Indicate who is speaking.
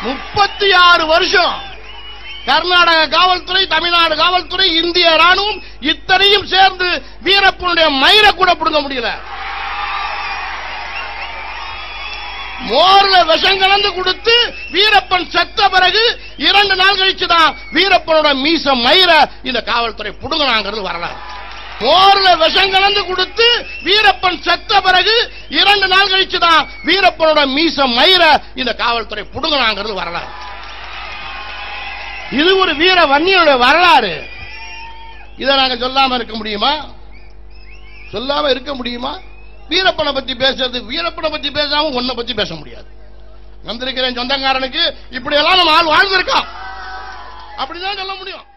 Speaker 1: முப்பத்தி ஆறு வருஷம் கர்நாடக காவல்துறை தமிழ்நாடு காவல்துறை இந்திய ராணுவம் இத்தனையும் சேர்ந்து வீரப்பனுடைய மயிரை கூட பிடுங்க முடியல மோர்ல விஷம் கலந்து கொடுத்து வீரப்பன் செத்த பிறகு இரண்டு நாள் கழிச்சு தான் வீரப்பனோட மீச மயிரை இந்த காவல்துறை புடுங்கினாங்கிறது வரலாறு மோர்ல விஷம் கலந்து கொடுத்து வீரப்பன் செத்த பிறகு இரண்டு நாள் கழிச்சு தான் வீரப்பனோட மீச மயிரை இந்த காவல்துறை புடுங்கினாங்கிறது வரலாறு இது ஒரு வீர வன்னியனுடைய வரலாறு இதை நாங்க சொல்லாம இருக்க முடியுமா சொல்லாம இருக்க முடியுமா வீரப்பனை பத்தி பேசுறது வீரப்பனை பத்தி பேசாம உன்னை பத்தி பேச முடியாது வந்திருக்கிறேன் சொந்தக்காரனுக்கு இப்படி எல்லாம் நம்ம ஆள் வாழ்ந்திருக்கான் அப்படிதான் சொல்ல முடியும்